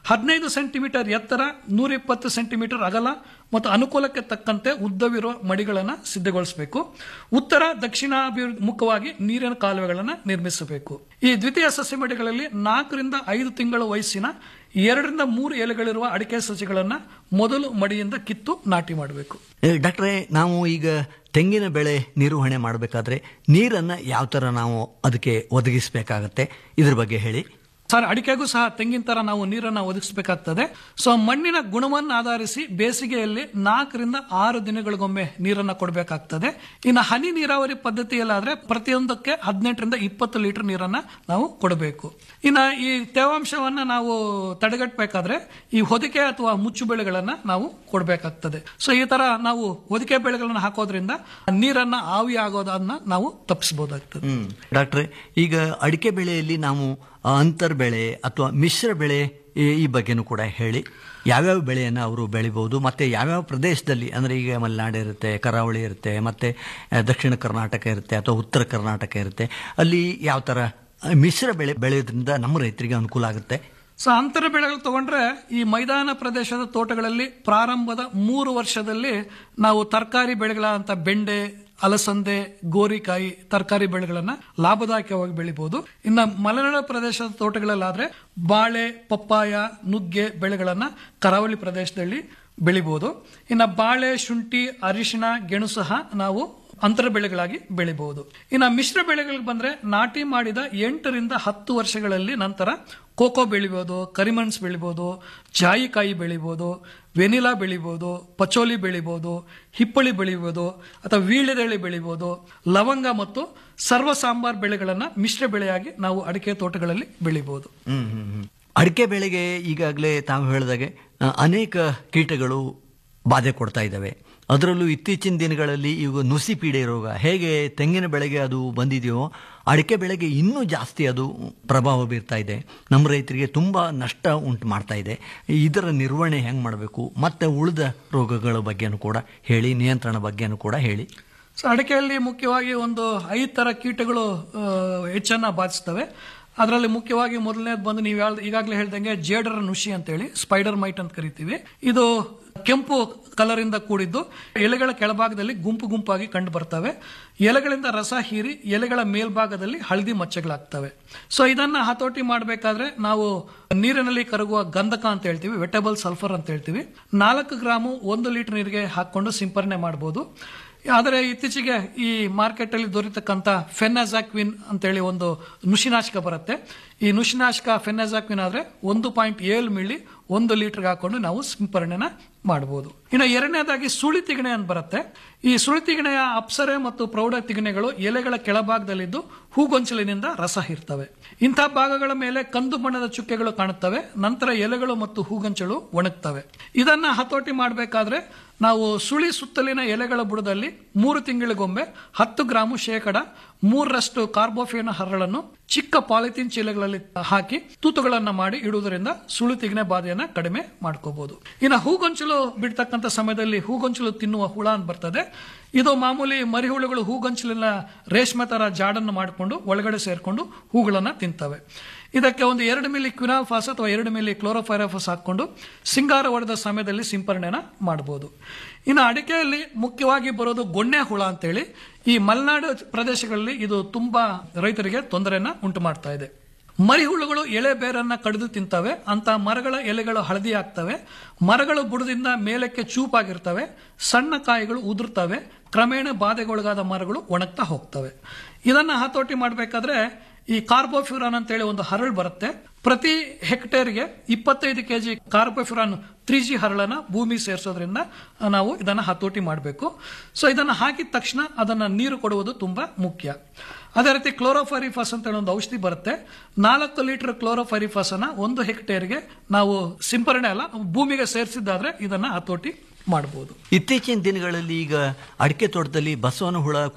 ಹದಿನೈದು ಸೆಂಟಿಮೀಟರ್ ಎತ್ತರ ನೂರ ಇಪ್ಪತ್ತು ಸೆಂಟಿಮೀಟರ್ ಅಗಲ ಮತ್ತು ಅನುಕೂಲಕ್ಕೆ ತಕ್ಕಂತೆ ಉದ್ದವಿರುವ ಮಡಿಗಳನ್ನು ಸಿದ್ಧಗೊಳಿಸಬೇಕು ಉತ್ತರ ದಕ್ಷಿಣಾಭಿಮುಖವಾಗಿ ನೀರಿನ ಕಾಲುವೆಗಳನ್ನು ನಿರ್ಮಿಸಬೇಕು ಈ ದ್ವಿತೀಯ ಸಸ್ಯ ಮಡಿಗಳಲ್ಲಿ ನಾಲ್ಕರಿಂದ ಐದು ತಿಂಗಳ ವಯಸ್ಸಿನ ಎರಡರಿಂದ ಮೂರು ಎಲೆಗಳಿರುವ ಅಡಿಕೆ ಸಸಿಗಳನ್ನು ಮೊದಲು ಮಡಿಯಿಂದ ಕಿತ್ತು ನಾಟಿ ಮಾಡಬೇಕು ಏ, ಡಾಕ್ಟ್ರೇ ನಾವು ಈಗ ತೆಂಗಿನ ಬೆಳೆ ನಿರ್ವಹಣೆ ಮಾಡಬೇಕಾದ್ರೆ ನೀರನ್ನು ಯಾವ ಥರ ನಾವು ಅದಕ್ಕೆ ಒದಗಿಸಬೇಕಾಗತ್ತೆ ಇದ್ರ ಬಗ್ಗೆ ಹೇಳಿ ಸರ್ ಅಡಿಕೆಗೂ ಸಹ ತೆಂಗಿನ ತರ ನಾವು ನೀರನ್ನು ಒದಗಿಸಬೇಕಾಗ್ತದೆ ಸೊ ಮಣ್ಣಿನ ಗುಣವನ್ನು ಆಧರಿಸಿ ಬೇಸಿಗೆಯಲ್ಲಿ ನಾಲ್ಕರಿಂದ ಆರು ದಿನಗಳಿಗೊಮ್ಮೆ ನೀರನ್ನು ಕೊಡಬೇಕಾಗ್ತದೆ ಇನ್ನು ಹನಿ ನೀರಾವರಿ ಪದ್ಧತಿಯಲ್ಲಾದ್ರೆ ಪ್ರತಿಯೊಂದಕ್ಕೆ ಹದಿನೆಂಟರಿಂದ ಇಪ್ಪತ್ತು ಲೀಟರ್ ನೀರನ್ನ ನಾವು ಕೊಡಬೇಕು ಇನ್ನು ಈ ತೇವಾಂಶವನ್ನ ನಾವು ತಡೆಗಟ್ಟಬೇಕಾದ್ರೆ ಈ ಹೊದಿಕೆ ಅಥವಾ ಮುಚ್ಚು ಬೆಳೆಗಳನ್ನ ನಾವು ಕೊಡಬೇಕಾಗ್ತದೆ ಸೊ ಈ ತರ ನಾವು ಹೊದಿಕೆ ಬೆಳೆಗಳನ್ನ ಹಾಕೋದ್ರಿಂದ ನೀರನ್ನ ಆವಿ ಆಗೋದನ್ನ ನಾವು ತಪ್ಪಿಸಬಹುದಾಗ್ತದೆ ಹ್ಮ್ ಡಾಕ್ಟ್ರೆ ಈಗ ಅಡಿಕೆ ಬೆಳೆಯಲ್ಲಿ ನಾವು ಆ, ಅಂತರ್ ಬೆಳೆ ಅಥವಾ ಮಿಶ್ರ ಬೆಳೆ ಈ ಈ ಬಗ್ಗೆನೂ ಕೂಡ ಹೇಳಿ ಯಾವ್ಯಾವ ಬೆಳೆಯನ್ನು ಅವರು ಬೆಳಿಬಹುದು ಮತ್ತೆ ಯಾವ್ಯಾವ ಪ್ರದೇಶದಲ್ಲಿ ಅಂದರೆ ಈಗ ಮಲೆನಾಡು ಇರುತ್ತೆ ಕರಾವಳಿ ಇರುತ್ತೆ ಮತ್ತೆ ಆ, ದಕ್ಷಿಣ ಕರ್ನಾಟಕ ಇರುತ್ತೆ ಅಥವಾ ಉತ್ತರ ಕರ್ನಾಟಕ ಇರುತ್ತೆ ಅಲ್ಲಿ ಯಾವ ಥರ ಆ, ಮಿಶ್ರ ಬೆಳೆ ಬೆಳೆಯೋದ್ರಿಂದ ನಮ್ಮ ರೈತರಿಗೆ ಅನುಕೂಲ ಆಗುತ್ತೆ ಸೊ ಅಂತರ ಬೆಳೆಗಳು ತಗೊಂಡ್ರೆ ಈ ಮೈದಾನ ಪ್ರದೇಶದ ತೋಟಗಳಲ್ಲಿ ಪ್ರಾರಂಭದ ಮೂರು ವರ್ಷದಲ್ಲಿ ನಾವು ತರಕಾರಿ ಬೆಳೆಗಳಂತ ಬೆಂಡೆ ಅಲಸಂದೆ ಗೋರಿಕಾಯಿ ತರಕಾರಿ ಬೆಳೆಗಳನ್ನ ಲಾಭದಾಯಕವಾಗಿ ಬೆಳಿಬಹುದು ಇನ್ನ ಮಲೆನಾಡು ಪ್ರದೇಶದ ತೋಟಗಳಲ್ಲಾದ್ರೆ ಬಾಳೆ ಪಪ್ಪಾಯ ನುಗ್ಗೆ ಬೆಳೆಗಳನ್ನ ಕರಾವಳಿ ಪ್ರದೇಶದಲ್ಲಿ ಬೆಳಿಬಹುದು ಇನ್ನ ಬಾಳೆ ಶುಂಠಿ ಅರಿಶಿಣ ಗೆಣು ಸಹ ನಾವು ಅಂತರ ಬೆಳೆಗಳಾಗಿ ಬೆಳಿಬಹುದು ಇನ್ನು ಮಿಶ್ರ ಬೆಳೆಗಳಿಗೆ ಬಂದ್ರೆ ನಾಟಿ ಮಾಡಿದ ಎಂಟರಿಂದ ಹತ್ತು ವರ್ಷಗಳಲ್ಲಿ ನಂತರ ಕೋಕೋ ಬೆಳಿಬಹುದು ಕರಿಮಣ್ಸ್ ಬೆಳಿಬಹುದು ಜಾಯಿಕಾಯಿ ಬೆಳಿಬಹುದು ವೆನಿಲಾ ಬೆಳಿಬಹುದು ಪಚೋಲಿ ಬೆಳಿಬಹುದು ಹಿಪ್ಪಳಿ ಬೆಳಿಬಹುದು ಅಥವಾ ವೀಳ್ಯದೆಳೆ ಬೆಳಿಬಹುದು ಲವಂಗ ಮತ್ತು ಸರ್ವ ಸಾಂಬಾರ್ ಬೆಳೆಗಳನ್ನ ಮಿಶ್ರ ಬೆಳೆಯಾಗಿ ನಾವು ಅಡಿಕೆ ತೋಟಗಳಲ್ಲಿ ಬೆಳಿಬಹುದು ಹ್ಮ್ ಹ್ಮ್ ಹ್ಮ್. ಅಡಿಕೆ ಬೆಳೆಗೆ ಈಗಾಗಲೇ ತಾವು ಹೇಳಿದಾಗೆ ಆ, ಅನೇಕ ಕೀಟಗಳು ಬಾಧೆ ಕೊಡ್ತಾ ಇದ್ದಾವೆ ಅದರಲ್ಲೂ ಇತ್ತೀಚಿನ ದಿನಗಳಲ್ಲಿ ಈಗ ನುಸಿ ಪೀಡೆ ರೋಗ ಹೇಗೆ ತೆಂಗಿನ ಬೆಳೆಗೆ ಅದು ಬಂದಿದೆಯೋ ಅಡಿಕೆ ಬೆಳೆಗೆ ಇನ್ನೂ ಜಾಸ್ತಿ ಅದು ಪ್ರಭಾವ ಬೀರ್ತಾ ಇದೆ ನಮ್ಮ ರೈತರಿಗೆ ತುಂಬ ನಷ್ಟ ಉಂಟು ಮಾಡ್ತಾ ಇದೆ ಇದರ ನಿರ್ವಹಣೆ ಹೆಂಗೆ ಮಾಡಬೇಕು ಮತ್ತು ಉಳಿದ ರೋಗಗಳ ಬಗ್ಗೆನೂ ಕೂಡ ಹೇಳಿ ನಿಯಂತ್ರಣ ಬಗ್ಗೆನೂ ಕೂಡ ಹೇಳಿ ಸೊ ಅಡಿಕೆಯಲ್ಲಿ ಮುಖ್ಯವಾಗಿ ಒಂದು ಐದು ತರ ಕೀಟಗಳು ಆ, ಹೆಚ್ಚನ್ನ ಬಾಧಿಸ್ತವೆ ಅದರಲ್ಲಿ ಮುಖ್ಯವಾಗಿ ಮೊದಲನೇದು ಬಂದು ನೀವು ಯಾವ್ದು ಈಗಾಗಲೇ ಹೇಳ್ದಂಗೆ ಜೇಡರ ನುಷಿ ಅಂತೇಳಿ ಸ್ಪೈಡರ್ ಮೈಟ್ ಅಂತ ಕರಿತೀವಿ ಇದು ಕೆಂಪು ಕಲರ್ ಇಂದ ಕೂಡಿದ್ದು ಎಲೆಗಳ ಕೆಳಭಾಗದಲ್ಲಿ ಗುಂಪು ಗುಂಪಾಗಿ ಕಂಡು ಬರ್ತವೆ ಎಲೆಗಳಿಂದ ರಸ ಹೀರಿ ಎಲೆಗಳ ಮೇಲ್ಭಾಗದಲ್ಲಿ ಹಳದಿ ಮಚ್ಚೆಗಳಾಗ್ತವೆ ಸೊ ಇದನ್ನ ಹತೋಟಿ ಮಾಡಬೇಕಾದ್ರೆ ನಾವು ನೀರಿನಲ್ಲಿ ಕರಗುವ ಗಂಧಕ ಅಂತ ಹೇಳ್ತೀವಿ ವೆಟಬಲ್ ಸಲ್ಫರ್ ಅಂತ ಹೇಳ್ತೀವಿ ನಾಲ್ಕು ಗ್ರಾಮು ಒಂದು ಲೀಟರ್ ನೀರಿಗೆ ಹಾಕೊಂಡು ಸಿಂಪರಣೆ ಮಾಡಬಹುದು ಆದರೆ ಇತ್ತೀಚೆಗೆ ಈ ಮಾರ್ಕೆಟ್ ಅಲ್ಲಿ ದೊರೆತಕ್ಕಂತ ಫೆನಾಜಾಕ್ವಿನ್ ಅಂತೇಳಿ ಒಂದು ನುಶಿನಾಶಕ ಬರುತ್ತೆ ಈ ನುಶಿನಾಶಕ ಫೆನಾಜಾಕ್ವಿನ್ ಆದ್ರೆ ಒಂದು ಪಾಯಿಂಟ್ ಏಳು ಮಿಲಿ ಒಂದು ಲೀಟರ್ಗೆ ಹಾಕೊಂಡು ನಾವು ಸಿಂಪರಣೆನ ಮಾಡಬಹುದು ಇನ್ನು ಎರಡನೇದಾಗಿ ಸುಳಿ ತಿಗಣೆ ಅಂತ ಬರುತ್ತೆ ಈ ಸುಳಿ ತಿಗಣೆಯ ಅಪ್ಸರೆ ಮತ್ತು ಪ್ರೌಢ ತಿಗಣೆಗಳು ಎಲೆಗಳ ಕೆಳಭಾಗದಲ್ಲಿದ್ದು ಹೂಗೊಂಚಲಿನಿಂದ ರಸ ಹೀರ್ತವೆ ಇಂಥ ಭಾಗಗಳ ಮೇಲೆ ಕಂದು ಬಣ್ಣದ ಚುಕ್ಕೆಗಳು ಕಾಣುತ್ತವೆ ನಂತರ ಎಲೆಗಳು ಮತ್ತು ಹೂಗೊಂಚಲು ಒಣಗ್ತವೆ ಇದನ್ನ ಹತೋಟಿ ಮಾಡಬೇಕಾದ್ರೆ ನಾವು ಸುಳಿ ಸುತ್ತಲಿನ ಎಲೆಗಳ ಬುಡದಲ್ಲಿ ಮೂರು ತಿಂಗಳಿಗೊಮ್ಮೆ ಹತ್ತು ಗ್ರಾಮು ಶೇಕಡ ಮೂರರಷ್ಟು ಕಾರ್ಬೋಫೇನ್ ಹರಳನ್ನು ಚಿಕ್ಕ ಪಾಲಿಥೀನ್ ಚೀಲಗಳಲ್ಲಿ ಹಾಕಿ ತೂತುಗಳನ್ನ ಮಾಡಿ ಇಡುವುದರಿಂದ ಸುಳಿ ತಿಗಣೆ ಬಾಧೆಯನ್ನ ಕಡಿಮೆ ಮಾಡ್ಕೋಬಹುದು ಇನ್ನು ಹೂಗೊಂಚಲು ಬಿಡ್ತಕ್ಕಂಥ ಸಮಯದಲ್ಲಿ ಹೂಗೊಂಚಲು ತಿನ್ನುವ ಹುಳ ಅಂತ ಬರ್ತದೆ ಇದು ಮಾಮೂಲಿ ಮರಿಹುಳುಗಳು ಹೂಗೊಂಚಲಿನ ರೇಷ್ಮೆ ತರ ಜಾಡನ್ನು ಮಾಡಿಕೊಂಡು ಒಳಗಡೆ ಸೇರ್ಕೊಂಡು ಹೂಗಳನ್ನ ತಿಂತವೆ ಇದಕ್ಕೆ ಒಂದು ಎರಡು ಮಿಲಿ ಕ್ವಿನಾಲ್ಫಾಸ್ ಅಥವಾ ಎರಡು ಮಿಲಿ ಕ್ಲೋರೋಫೈರಾಫಾಸ್ ಹಾಕೊಂಡು ಸಿಂಗಾರ ಹೊಡೆದ ಸಮಯದಲ್ಲಿ ಸಿಂಪರಣೆನ ಮಾಡಬಹುದು ಇನ್ನು ಅಡಿಕೆಯಲ್ಲಿ ಮುಖ್ಯವಾಗಿ ಬರೋದು ಗೊಣ್ಣೆ ಹುಳ ಅಂತೇಳಿ ಈ ಮಲೆನಾಡು ಪ್ರದೇಶಗಳಲ್ಲಿ ಇದು ತುಂಬಾ ರೈತರಿಗೆ ತೊಂದರೆಯನ್ನ ಉಂಟು ಮಾಡ್ತಾ ಇದೆ ಮರಿಹುಳುಗಳು ಎಳೆ ಬೇರನ್ನ ಕಡಿದು ತಿಂತವೆ ಅಂತ ಮರಗಳ ಎಲೆಗಳು ಹಳದಿ ಆಗ್ತವೆ ಮರಗಳು ಬುಡದಿಂದ ಮೇಲಕ್ಕೆ ಚೂಪಾಗಿರ್ತವೆ ಸಣ್ಣ ಕಾಯಿಗಳು ಉದುರ್ತವೆ ಕ್ರಮೇಣ ಬಾಧೆಗೊಳಗಾದ ಮರಗಳು ಒಣಗ್ತಾ ಹೋಗ್ತವೆ ಇದನ್ನ ಹತೋಟಿ ಮಾಡಬೇಕಾದ್ರೆ ಈ ಕಾರ್ಬೋಫ್ಯೂರಾನ್ ಅಂತೇಳಿ ಒಂದು ಹರಳು ಬರುತ್ತೆ ಪ್ರತಿ ಹೆಕ್ಟೇರ್ಗೆ ಇಪ್ಪತ್ತೈದು ಕೆಜಿ ಕಾರ್ಬೋಫ್ಯೂರಾನ್ ತ್ರೀ ಜಿ ಹರಳನ್ನ ಭೂಮಿ ಸೇರಿಸೋದ್ರಿಂದ ನಾವು ಇದನ್ನ ಹತೋಟಿ ಮಾಡಬೇಕು ಸೊ ಇದನ್ನ ಹಾಕಿದ ತಕ್ಷಣ ಅದನ್ನ ನೀರು ಕೊಡುವುದು ತುಂಬಾ ಮುಖ್ಯ ಅದೇ ರೀತಿ ಕ್ಲೋರೋಫರಿಫಾಸ್ ಅಂತ ಹೇಳಿ ಒಂದು ಔಷಧಿ ಬರುತ್ತೆ ನಾಲ್ಕು ಲೀಟರ್ ಕ್ಲೋರೋಫರಿಫಾಸ್ ಅನ್ನ ಒಂದು ಹೆಕ್ಟೇರ್ಗೆ ನಾವು ಸಿಂಪರಣೆ ಅಲ್ಲ ಭೂಮಿಗೆ ಸೇರಿಸಿದ್ದಾದ್ರೆ ಇದನ್ನ ಹತೋಟಿ ಮಾಡಬಹುದು ಇತ್ತೀಚಿನ ದಿನಗಳಲ್ಲಿ ಈಗ ಅಡಿಕೆ ತೋಟದಲ್ಲಿ ಬಸವನ ಹುಳ ಕೂಡ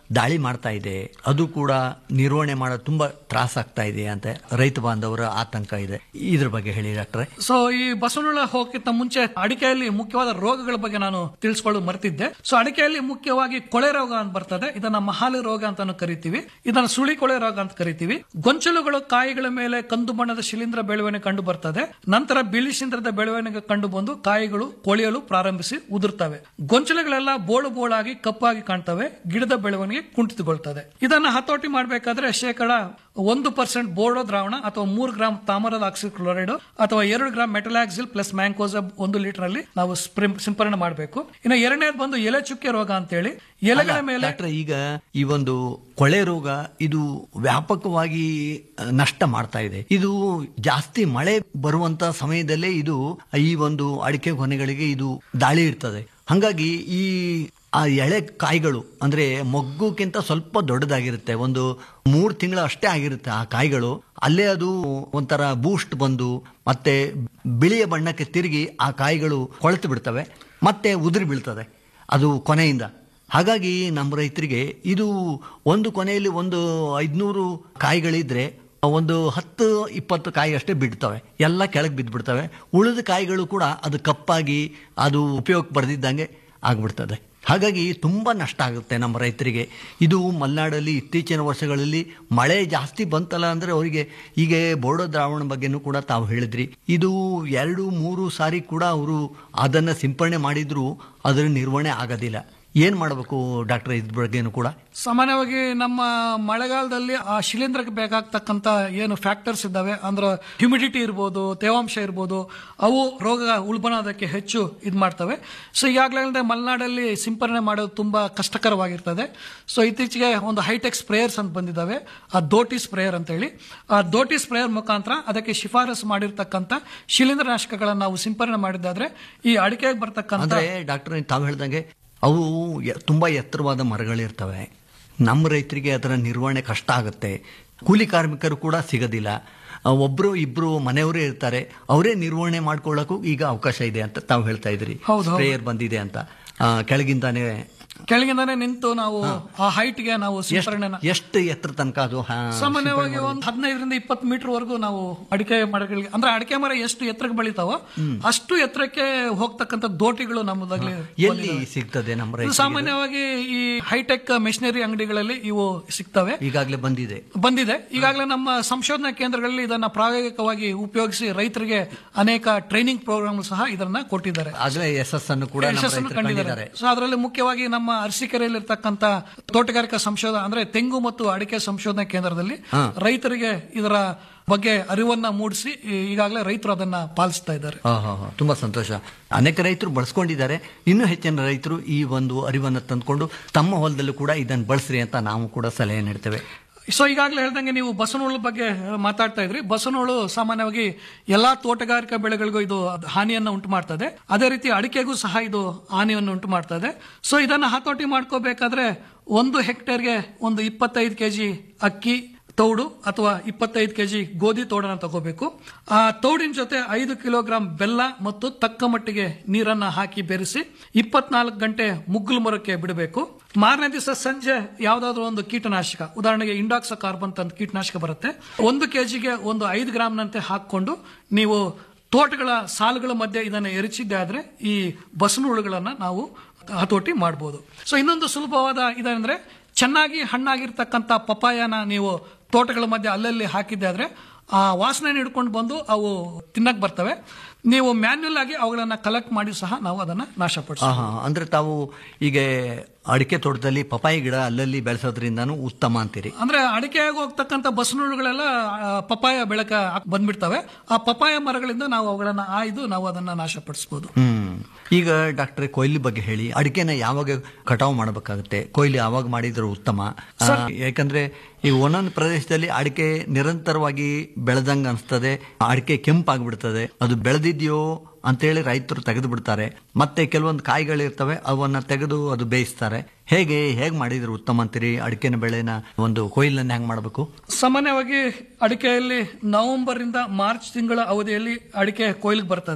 ದಾಳಿ ಮಾಡ್ತಾ ಇದೆ ಅದು ಕೂಡ ನಿರ್ವಹಣೆ ಮಾಡೋದು ತುಂಬಾ ತ್ರಾಸ ಆಗ್ತಾ ಇದೆ ಅಂತ ರೈತ ಬಾಂಧವರ ಆತಂಕ ಇದೆ ಇದ್ರ ಬಗ್ಗೆ ಹೇಳಿ ಡಾಕ್ಟ್ರೆ ಸೊ ಈ ಬಸವನಹುಳ ಹೋಗಕ್ಕಿಂತ ಮುಂಚೆ ಅಡಿಕೆಯಲ್ಲಿ ಮುಖ್ಯವಾದ ರೋಗಗಳ ಬಗ್ಗೆ ನಾನು ತಿಳಿಸ್ಕೊಳ್ಳೋದು ಮರ್ತಿದ್ದೆ ಸೊ ಅಡಿಕೆಯಲ್ಲಿ ಮುಖ್ಯವಾಗಿ ಕೊಳೆ ರೋಗ ಅಂತ ಬರ್ತದೆ ಇದನ್ನ ಮಹಾಲಿ ರೋಗ ಅಂತಾನು ಕರಿತೀವಿ ಇದನ್ನ ಸುಳಿ ಕೊಳೆ ರೋಗ ಅಂತ ಕರಿತೀವಿ ಗೊಂಚಲುಗಳು ಕಾಯಿಗಳ ಮೇಲೆ ಕಂದು ಬಣ್ಣದ ಶಿಲೀಂಧ್ರ ಬೆಳವಣಿಗೆ ಕಂಡು ಬರ್ತದೆ ನಂತರ ಬಿಳಿ ಶಿಲೀಂಧ್ರದ ಬೆಳವಣಿಗೆ ಕಂಡು ಬಂದು ಕಾಯಿಗಳು ಕೊಳೆಯಲು ಪ್ರಾರಂಭಿಸಿ ಉದುರ್ತವೆ ಗೊಂಚಲುಗಳೆಲ್ಲ ಬೋಳು ಬೋಳಾಗಿ ಕಪ್ಪಾಗಿ ಕಾಣ್ತವೆ ಗಿಡದ ಬೆಳವಣಿಗೆ ಕುಂಠಿತಗೊಳ್ತದೆ ಇದನ್ನ ಹತೋಟಿ ಮಾಡಬೇಕಾದ್ರೆ ಶೇಕಡ ಒಂದು ಪರ್ಸೆಂಟ್ ಬೋರ್ಡೋ ದ್ರಾವಣ ಅಥವಾ ಮೂರು ಗ್ರಾಂ ತಾಮ್ರದ ಆಕ್ಸಿಕ್ಲೋರೈಡ್ ಅಥವಾ ಎರಡು ಗ್ರಾಂ ಮೆಟಲಾಕ್ಸಿಲ್ ಪ್ಲಸ್ ಮ್ಯಾಂಕೋಸಬ್ ಒಂದು ಲೀಟರ್ ಅಲ್ಲಿ ನಾವು ಸ್ಪ್ರಿಂ- ಸಿಂಪರಣೆ ಮಾಡಬೇಕು ಇನ್ನು ಎರಡನೇದು ಬಂದು ಎಲೆ ಚುಕ್ಕೆ ರೋಗ ಅಂತೇಳಿ ಎಲೆಗಳ ಮೇಲೆ ಡಾಕ್ಟ್ರೆ ಈಗ ಈ ಒಂದು ಕೊಳೆ ರೋಗ ಇದು ವ್ಯಾಪಕವಾಗಿ ಅಹ್, ನಷ್ಟ ಮಾಡ್ತಾ ಇದೆ ಇದು ಜಾಸ್ತಿ ಮಳೆ ಬರುವಂತ ಸಮಯದಲ್ಲೇ ಇದು ಈ ಒಂದು ಅಡಿಕೆ ಕೊನೆಗಳಿಗೆ ಇದು ದಾಳಿ ಇರ್ತದೆ ಹಂಗಾಗಿ ಈ ಆ ಎಳೆ ಕಾಯಿಗಳು ಅಂದ್ರೆ ಮೊಗ್ಗುಕ್ಕಿಂತ ಸ್ವಲ್ಪ ದೊಡ್ಡದಾಗಿರುತ್ತೆ ಒಂದು ಮೂರು ತಿಂಗಳು ಅಷ್ಟೇ ಆಗಿರುತ್ತೆ ಆ ಕಾಯಿಗಳು ಅಲ್ಲೇ ಅದು ಒಂಥರ ಬೂಸ್ಟ್ ಬಂದು ಮತ್ತೆ ಬಿಳಿಯ ಬಣ್ಣಕ್ಕೆ ತಿರುಗಿ ಆ ಕಾಯಿಗಳು ಕೊಳೆತು ಬಿಡ್ತವೆ ಮತ್ತೆ ಉದುರಿ ಬೀಳ್ತದೆ ಅದು ಕೊನೆಯಿಂದ ಹಾಗಾಗಿ ನಮ್ಮ ರೈತರಿಗೆ ಇದು ಒಂದು ಕೊನೆಯಲ್ಲಿ ಒಂದು ಐದ್ನೂರು ಕಾಯಿಗಳಿದ್ರೆ ಒಂದು ಹತ್ತು ಇಪ್ಪತ್ತು ಕಾಯಿ ಅಷ್ಟೇ ಬಿಡ್ತವೆ ಎಲ್ಲ ಕೆಳಗೆ ಬಿದ್ದುಬಿಡ್ತವೆ ಉಳಿದ ಕಾಯಿಗಳು ಕೂಡ ಅದು ಕಪ್ಪಾಗಿ ಅದು ಉಪಯೋಗಕ್ಕೆ ಬರೆದಿದ್ದಂಗೆ ಆಗ್ಬಿಡ್ತದೆ ಹಾಗಾಗಿ ತುಂಬ ನಷ್ಟ ಆಗುತ್ತೆ ನಮ್ಮ ರೈತರಿಗೆ ಇದು ಮಲೆನಾಡಲ್ಲಿ ಇತ್ತೀಚಿನ ವರ್ಷಗಳಲ್ಲಿ ಮಳೆ ಜಾಸ್ತಿ ಬಂತಲ್ಲ ಅಂದರೆ ಅವರಿಗೆ ಈಗ ಬೋಡೋ ದ್ರಾವಣ ಬಗ್ಗೆನೂ ಕೂಡ ತಾವು ಹೇಳಿದ್ರಿ ಇದು ಎರಡು ಮೂರು ಸಾರಿ ಕೂಡ ಅವರು ಅದನ್ನು ಸಿಂಪರಣೆ ಮಾಡಿದರೂ ಅದರ ನಿರ್ವಹಣೆ ಆಗೋದಿಲ್ಲ ಏನು ಮಾಡಬೇಕು ಡಾಕ್ಟರ್ ಇದ್ರ ಬಗ್ಗೆನೂ ಕೂಡ ಸಾಮಾನ್ಯವಾಗಿ ನಮ್ಮ ಮಳೆಗಾಲದಲ್ಲಿ ಆ ಶಿಲೀಂಧ್ರಕ್ಕೆ ಬೇಕಾಗ್ತಕ್ಕಂತ ಏನು ಫ್ಯಾಕ್ಟರ್ಸ್ ಇದ್ದಾವೆ ಅಂದ್ರೆ ಹ್ಯುಮಿಡಿಟಿ ಇರ್ಬೋದು ತೇವಾಂಶ ಇರ್ಬೋದು ಅವು ರೋಗ ಉಲ್ಬಣೋದಕ್ಕೆ ಹೆಚ್ಚು ಇದು ಮಾಡ್ತವೆ ಸೊ ಈಗಾಗಲೇ ಮಲೆನಾಡಲ್ಲಿ ಸಿಂಪರಣೆ ಮಾಡೋದು ತುಂಬಾ ಕಷ್ಟಕರವಾಗಿರ್ತದೆ ಸೊ ಇತ್ತೀಚೆಗೆ ಒಂದು ಹೈಟೆಕ್ ಸ್ಪ್ರೇಯರ್ಸ್ ಅಂತ ಬಂದಿದ್ದಾವೆ ಆ ದೋಟಿ ಸ್ಪ್ರೇಯರ್ ಅಂತೇಳಿ ಆ ದೋಟಿ ಸ್ಪ್ರೇಯರ್ ಮುಖಾಂತರ ಅದಕ್ಕೆ ಶಿಫಾರಸು ಮಾಡಿರ್ತಕ್ಕಂಥ ಶಿಲೀಂಧ್ರನಾಶಕಗಳನ್ನು ನಾವು ಸಿಂಪರಣೆ ಮಾಡಿದ್ದಾದ್ರೆ ಈ ಅಡಿಕೆಗೆ ಬರ್ತಕ್ಕಂಥ ಅಂದ್ರೆ ಡಾಕ್ಟರ್ ತಾವು ಹೇಳ್ದಂಗೆ ಅವು ಎ- ತುಂಬಾ ಎತ್ತರವಾದ ಮರಗಳಿರ್ತವೆ ನಮ್ಮ ರೈತರಿಗೆ ಅದರ ನಿರ್ವಹಣೆ ಕಷ್ಟ ಆಗುತ್ತೆ ಕೂಲಿ ಕಾರ್ಮಿಕರು ಕೂಡ ಸಿಗೋದಿಲ್ಲ ಆ, ಒಬ್ರು ಇಬ್ರು ಮನೆಯವರೇ ಇರ್ತಾರೆ ಅವರೇ ನಿರ್ವಹಣೆ ಮಾಡ್ಕೊಳ್ಳೋಕ್ಕೂ ಈಗ ಅವಕಾಶ ಇದೆ ಅಂತ ತಾವು ಹೇಳ್ತಾ ಇದ್ರಿ ಹೌದು, ಹೌದು. ಸ್ಪ್ರೇಯರ್ ಬಂದಿದೆ ಅಂತ ಆ, ಕೆಳಗಿಂದಾನೆ ಕೆಳಗಿಂದಾನೆ ನಿಂತು ನಾವು ಆ ಹೈಟ್ಗೆ ನಾವು ಸಿಂಪರಣೆನ ಎಷ್ಟು ಎತ್ತರ ತನಕ ಅದು ಹಾ, ಸಾಮಾನ್ಯವಾಗಿ ಒಂದು ಹದಿನೈದರಿಂದ ಇಪ್ಪತ್ತು ಮೀಟರ್ ವರೆಗೂ ನಾವು ಅಡಿಕೆ ಮರಗಳಿಗೆ ಅಂದ್ರೆ ಅಡಿಕೆ ಮರ ಎಷ್ಟು ಎತ್ತರಕ್ಕೆ ಬೆಳಿತಾವೋ ಅಷ್ಟು ಎತ್ತರಕ್ಕೆ ಹೋಗ್ತಕ್ಕಂಥ ದೋಟಿಗಳು ನಮ್ಮದಾಗ್ಲಿ ಎಲ್ಲಿ ಸಿಗ್ತದೆ ನಮ್ಮ ಇದು ರೈತರಿಗೆ ಸಾಮಾನ್ಯವಾಗಿ ಈ ಹೈಟೆಕ್ ಮೆಷಿನರಿ ಅಂಗಡಿಗಳಲ್ಲಿ ಇವು ಸಿಗ್ತವೆ ಈಗಾಗಲೇ ಬಂದಿದೆ ಬಂದಿದೆ ಈಗಾಗಲೇ ನಮ್ಮ ಸಂಶೋಧನಾ ಕೇಂದ್ರಗಳಲ್ಲಿ ಇದನ್ನ ಪ್ರಾಯೋಗಿಕವಾಗಿ ಉಪಯೋಗಿಸಿ ರೈತರಿಗೆ ಅನೇಕ ಟ್ರೈನಿಂಗ್ ಪ್ರೋಗ್ರಾಮ್ ಸಹ ಇದನ್ನ ಕೊಟ್ಟಿದ್ದಾರೆ ಆಗ್ಲೇ ಯಶಸ್ಸನ್ನು ಕೂಡ ನಮ್ಮ ಯಶಸ್ಸನ್ನು ರೈತರು ಕಂಡಿದ್ದಾರೆ ಕಂಡಿದ್ದಾರೆ ಸೊ ಅದರಲ್ಲಿ ಮುಖ್ಯವಾಗಿ ನಮ್ಮ ಅರಸೀಕೆರೆಯಲ್ಲಿ ಇರ್ತಕ್ಕಂಥ ತೋಟಗಾರಿಕಾ ಸಂಶೋಧನಾ ಅಂದ್ರೆ ತೆಂಗು ಮತ್ತು ಅಡಿಕೆ ಸಂಶೋಧನಾ ಕೇಂದ್ರದಲ್ಲಿ ರೈತರಿಗೆ ಇದರ ಬಗ್ಗೆ ಅರಿವನ್ನ ಮೂಡಿಸಿ ಈಗಾಗಲೇ ರೈತರು ಅದನ್ನ ಪಾಲಿಸ್ತಾ ಇದ್ದಾರೆ ಹಾ, ಹಾ, ಹಾ. ತುಂಬಾ ಸಂತೋಷ ಅನೇಕ ರೈತರು ಬಳಸ್ಕೊಂಡಿದ್ದಾರೆ ಇನ್ನೂ ಹೆಚ್ಚಿನ ರೈತರು ಈ ಒಂದು ಅರಿವನ್ನು ತಂದ್ಕೊಂಡು ತಮ್ಮ ಹೊಲದಲ್ಲೂ ಕೂಡ ಇದನ್ನು ಬಳಸ್ರಿ ಅಂತ ನಾವು ಕೂಡ ಸಲಹೆ ನೀಡ್ತೇವೆ ಸೊ ಈಗಾಗಲೇ ಹೇಳ್ದಂಗೆ ನೀವು ಬಸವನಹುಳು ಬಗ್ಗೆ ಮಾತಾಡ್ತಾ ಇದ್ರಿ ಬಸವನಹುಳು ಸಾಮಾನ್ಯವಾಗಿ ಎಲ್ಲಾ ತೋಟಗಾರಿಕಾ ಬೆಳೆಗಳಿಗೂ ಇದು ಅದ್ ಹಾನಿಯನ್ನ ಉಂಟು ಮಾಡ್ತದೆ ಅದೇ ರೀತಿ ಅಡಿಕೆಗೂ ಸಹ ಇದು ಹಾನಿಯನ್ನು ಉಂಟು ಮಾಡ್ತದೆ ಸೊ ಇದನ್ನ ಹತೋಟಿ ಮಾಡ್ಕೋಬೇಕಾದ್ರೆ ಒಂದು ಹೆಕ್ಟೇರ್ಗೆ ಒಂದು ಇಪ್ಪತ್ತೈದು ಕೆಜಿ ಅಕ್ಕಿ ತೌಡು ಅಥವಾ ಇಪ್ಪತ್ತೈದು ಕೆಜಿ ಗೋಧಿ ತೌಡನ್ನ ತಗೋಬೇಕು ಆ ತೌಡಿನ ಜೊತೆ ಐದು ಕಿಲೋಗ್ರಾಂ ಬೆಲ್ಲ ಮತ್ತು ತಕ್ಕ ಮಟ್ಟಿಗೆ ನೀರನ್ನ ಹಾಕಿ ಬೆರೆಸಿ ಇಪ್ಪತ್ನಾಲ್ಕು ಗಂಟೆ ಮುಗ್ಗಲು ಮರಕ್ಕೆ ಬಿಡಬೇಕು ಮಾರನೇ ದಿವಸ ಸಂಜೆ ಯಾವ್ದಾದ್ರು ಒಂದು ಕೀಟನಾಶಕ ಉದಾಹರಣೆಗೆ ಇಂಡಾಕ್ಸ ಕಾರ್ಬನ್ ಅಂತ ಕೀಟನಾಶಕ ಬರುತ್ತೆ ಒಂದು ಕೆಜಿಗೆ ಒಂದು ಐದು ಗ್ರಾಮ್ನಂತೆ ಹಾಕೊಂಡು ನೀವು ತೋಟಗಳ ಸಾಲುಗಳ ಮಧ್ಯೆ ಇದನ್ನು ಎರಚಿದ್ದೆ ಆದ್ರೆ ಈ ಬಸನು ಹುಳುಗಳನ್ನ ನಾವು ಹತೋಟಿ ಮಾಡಬಹುದು ಸೊ ಇನ್ನೊಂದು ಸುಲಭವಾದ ಇದಂದ್ರೆ ಚೆನ್ನಾಗಿ ಹಣ್ಣಾಗಿರ್ತಕ್ಕಂಥ ಪಪಾಯನ ನೀವು ತೋಟಗಳ ಮಧ್ಯೆ ಅಲ್ಲಲ್ಲಿ ಹಾಕಿದ್ದೆ ಆದ್ರೆ ಆ ವಾಸನೆ ಹಿಡ್ಕೊಂಡು ಬಂದು ಅವು ತಿನ್ನಕ್ ಬರ್ತವೆ ನೀವು ಮ್ಯಾನ್ಯುಯಲ್ ಆಗಿ ಅವುಗಳನ್ನ ಕಲೆಕ್ಟ್ ಮಾಡಿ ಸಹ ನಾವು ಅದನ್ನ ನಾಶಪಡಿಸ ಆಹಾ, ಅಂದ್ರೆ ತಾವು ಈಗ ಅಡಿಕೆ ತೋಟದಲ್ಲಿ ಪಪಾಯಿ ಗಿಡ ಅಲ್ಲಲ್ಲಿ ಬೆಳೆಸೋದ್ರಿಂದಾನು ಉತ್ತಮ ಅಂತೀರಿ ಅಂದ್ರೆ ಅಡಿಕೆಯಾಗಿ ಹೋಗ್ತಕ್ಕಂಥ ಬಸನುಳುಗಳೆಲ್ಲ ಆ, ಪಪಾಯ ಬೆಳಕ ಬಂದ್ಬಿಡ್ತವೆ ಆ ಪಪಾಯ ಮರಗಳಿಂದ ನಾವು ಅವುಗಳನ್ನ ಆಯ್ದು ನಾವು ಅದನ್ನ ನಾಶಪಡಿಸಬಹುದು ಹ್ಮ್ ಈಗ ಡಾಕ್ಟ್ರೆ ಕೊಯ್ಲಿ ಬಗ್ಗೆ ಹೇಳಿ ಅಡಿಕೆನ ಯಾವಾಗ ಕಟಾವು ಮಾಡಬೇಕಾಗುತ್ತೆ ಕೊಯ್ಲಿ ಯಾವಾಗ ಮಾಡಿದ್ರೆ ಉತ್ತಮ ಆ, ಯಾಕಂದ್ರೆ ಈ ಒಂದೊಂದು ಪ್ರದೇಶದಲ್ಲಿ ಅಡಿಕೆ ನಿರಂತರವಾಗಿ ಬೆಳೆದಂಗ ಅನಿಸ್ತದೆ ಅಡಿಕೆ ಕೆಂಪಾಗ್ಬಿಡ್ತದೆ ಅದು ಬೆಳೆದಿದ್ಯೋ ಅಂತೇಳಿ ರೈತರು ತೆಗೆದು ಬಿಡ್ತಾರೆ ಮತ್ತೆ ಕೆಲವೊಂದು ಕಾಯಿಗಳಿರ್ತವೆ ಅವನ್ನ ತೆಗೆದು ಅದು ಬೇಯಿಸ್ತಾರೆ ಹೇಗೆ ಹೇಗೆ ಮಾಡಿದ್ರೆ ಉತ್ತಮ ಅಂತೀರಿ ಅಡಿಕೆನ ಬೆಳೆನ ಒಂದು ಕೊಯ್ಲನ್ನ ಹೆಂಗ್ ಮಾಡಬೇಕು ಸಾಮಾನ್ಯವಾಗಿ ಅಡಿಕೆಯಲ್ಲಿ ನವೆಂಬರ್ ಇಂದ ಮಾರ್ಚ್ ತಿಂಗಳ ಅವಧಿಯಲ್ಲಿ ಅಡಿಕೆ ಕೊಯ್ಲಿಗೆ ಬರ್ತದೆ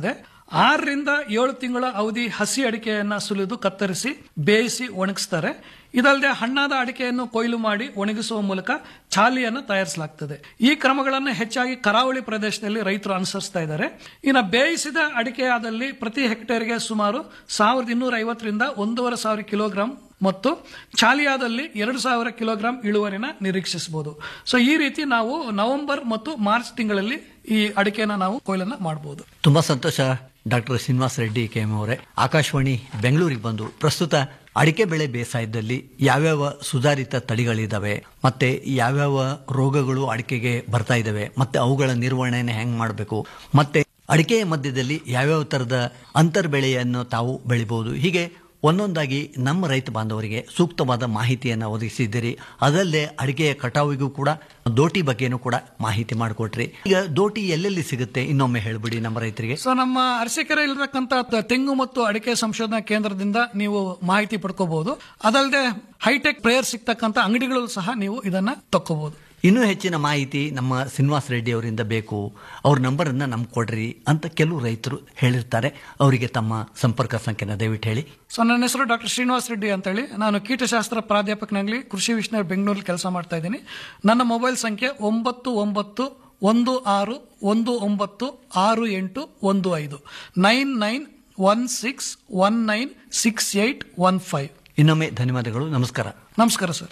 ಆರರಿಂದ ಏಳು ತಿಂಗಳ ಅವಧಿ ಹಸಿ ಅಡಿಕೆಯನ್ನ ಸುಲಿದು ಕತ್ತರಿಸಿ ಬೇಯಿಸಿ ಒಣಗಿಸ್ತಾರೆ ಇದಲ್ಲದೆ ಹಣ್ಣಾದ ಅಡಿಕೆಯನ್ನು ಕೊಯ್ಲು ಮಾಡಿ ಒಣಗಿಸುವ ಮೂಲಕ ಚಾಲಿಯನ್ನು ತಯಾರಿಸಲಾಗ್ತದೆ ಈ ಕ್ರಮಗಳನ್ನು ಹೆಚ್ಚಾಗಿ ಕರಾವಳಿ ಪ್ರದೇಶದಲ್ಲಿ ರೈತರು ಅನುಸರಿಸ್ತಾ ಇದ್ದಾರೆ ಇನ್ನು ಬೇಯಿಸಿದ ಅಡಿಕೆಯಾದಲ್ಲಿ ಪ್ರತಿ ಹೆಕ್ಟೇರ್ಗೆ ಸುಮಾರು ಸಾವಿರದ ಇನ್ನೂರ ಐವತ್ತರಿಂದ ಒಂದೂವರೆ ಸಾವಿರ ಕಿಲೋಗ್ರಾಂ ಮತ್ತು ಚಾಲಿಯಾದಲ್ಲಿ ಎರಡು ಸಾವಿರ ಕಿಲೋಗ್ರಾಂ ಇಳುವರಿನ ನಿರೀಕ್ಷಿಸಬಹುದು ಸೊ ಈ ರೀತಿ ನಾವು ನವೆಂಬರ್ ಮತ್ತು ಮಾರ್ಚ್ ತಿಂಗಳಲ್ಲಿ ಈ ಅಡಿಕೆನ ನಾವು ಕೊಯ್ಲನ್ನ ಮಾಡಬಹುದು ತುಂಬಾ ಸಂತೋಷ doctor Srinivasa Reddy K M ಅವರೇ ಆಕಾಶವಾಣಿ ಬೆಂಗಳೂರಿಗೆ ಬಂದು ಪ್ರಸ್ತುತ ಅಡಿಕೆ ಬೆಳೆ ಬೇಸಾಯದಲ್ಲಿ ಯಾವ್ಯಾವ ಸುಧಾರಿತ ತಳಿಗಳಿದಾವೆ ಮತ್ತೆ ಯಾವ್ಯಾವ ರೋಗಗಳು ಅಡಿಕೆಗೆ ಬರ್ತಾ ಇದಾವೆ ಮತ್ತೆ ಅವುಗಳ ನಿರ್ವಹಣೆಯನ್ನು ಹೆಂಗ್ ಮಾಡಬೇಕು ಮತ್ತೆ ಅಡಿಕೆಯ ಮಧ್ಯದಲ್ಲಿ ಯಾವ್ಯಾವ ತರದ ಅಂತರ್ ಬೆಳೆಯನ್ನು ತಾವು ಬೆಳಿಬಹುದು ಹೀಗೆ ಒಂದೊಂದಾಗಿ ನಮ್ಮ ರೈತ ಬಾಂಧವರಿಗೆ ಸೂಕ್ತವಾದ ಮಾಹಿತಿಯನ್ನು ಒದಗಿಸಿದ್ದೀರಿ ಅದಲ್ಲದೆ ಅಡಿಕೆಯ ಕಟಾವಿಗೂ ಕೂಡ ದೋಟಿ ಬಗ್ಗೆನೂ ಕೂಡ ಮಾಹಿತಿ ಮಾಡಿಕೊಟ್ರಿ ಈಗ ದೋಟಿ ಎಲ್ಲೆಲ್ಲಿ ಸಿಗುತ್ತೆ ಇನ್ನೊಮ್ಮೆ ಹೇಳ್ಬಿಡಿ ನಮ್ಮ ರೈತರಿಗೆ ಸೊ ನಮ್ಮ ಅರಸೀಕೆರೆ ಇರತಕ್ಕಂತ ತೆಂಗು ಮತ್ತು ಅಡಿಕೆ ಸಂಶೋಧನಾ ಕೇಂದ್ರದಿಂದ ನೀವು ಮಾಹಿತಿ ಪಡ್ಕೋಬಹುದು ಅದಲ್ಲದೆ ಹೈಟೆಕ್ ಪ್ರೇಯರ್ ಸಿಗ್ತಕ್ಕಂತ ಅಂಗಡಿಗಳಲ್ಲೂ ಸಹ ನೀವು ಇದನ್ನ ತಕ್ಕೋಬಹುದು ಇನ್ನೂ ಹೆಚ್ಚಿನ ಮಾಹಿತಿ ನಮ್ಮ ಶ್ರೀನಿವಾಸ್ ರೆಡ್ಡಿ ಅವರಿಂದ ಬೇಕು ಅವ್ರ ನಂಬರನ್ನು ನಮ್ಗೆ ಕೊಡ್ರಿ ಅಂತ ಕೆಲವು ರೈತರು ಹೇಳಿರ್ತಾರೆ ಅವರಿಗೆ ತಮ್ಮ ಸಂಪರ್ಕ ಸಂಖ್ಯೆನ ದಯವಿಟ್ಟು ಹೇಳಿ ಸೊ ನನ್ನ ಹೆಸರು ಡಾಕ್ಟರ್ ಶ್ರೀನಿವಾಸ್ ರೆಡ್ಡಿ ಅಂತ ಹೇಳಿ ನಾನು ಕೀಟಶಾಸ್ತ್ರ ಪ್ರಾಧ್ಯಾಪಕನಾಗಲಿ ಕೃಷಿ ವಿಜ್ಞಾನ ಬೆಂಗಳೂರಲ್ಲಿ ಕೆಲಸ ಮಾಡ್ತಾ ಇದ್ದೀನಿ ನನ್ನ ಮೊಬೈಲ್ ಸಂಖ್ಯೆ ಒಂಬತ್ತು ಒಂಬತ್ತು ಒಂದು ಆರು ಒಂದು ಒಂಬತ್ತು ಆರು ಎಂಟು ಒಂದು ಐದು nine nine one six one nine six eight one five ಇನ್ನೊಮ್ಮೆ ಧನ್ಯವಾದಗಳು ನಮಸ್ಕಾರ ನಮಸ್ಕಾರ ಸರ್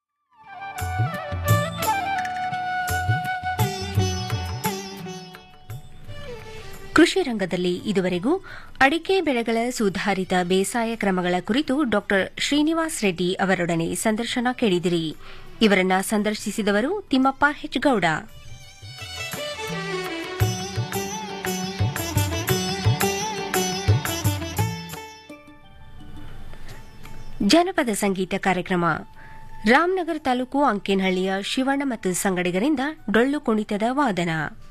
ಕೃಷಿ ರಂಗದಲ್ಲಿ ಇದುವರೆಗೂ ಅಡಿಕೆ ಬೆಳೆಗಳ ಸುಧಾರಿತ ಬೇಸಾಯ ಕ್ರಮಗಳ ಕುರಿತು ಡಾಕ್ಟರ್ ಶ್ರೀನಿವಾಸ್ ರೆಡ್ಡಿ ಅವರೊಡನೆ ಸಂದರ್ಶನ ಕೇಳಿದಿರಿ ಇವರನ್ನ ಸಂದರ್ಶಿಸಿದವರು ತಿಮ್ಮಪ್ಪ ಹೆಚ್ಗೌಡ ಜನಪದ ಸಂಗೀತ ಕಾರ್ಯಕ್ರಮ ರಾಮನಗರ ತಾಲೂಕು ಅಂಕೇನಹಳ್ಳಿಯ ಶಿವಣ್ಣ ಮತ್ತು ಸಂಗಡಿಗರಿಂದ ಡೊಳ್ಳು ಕುಣಿತದ ವಾದನ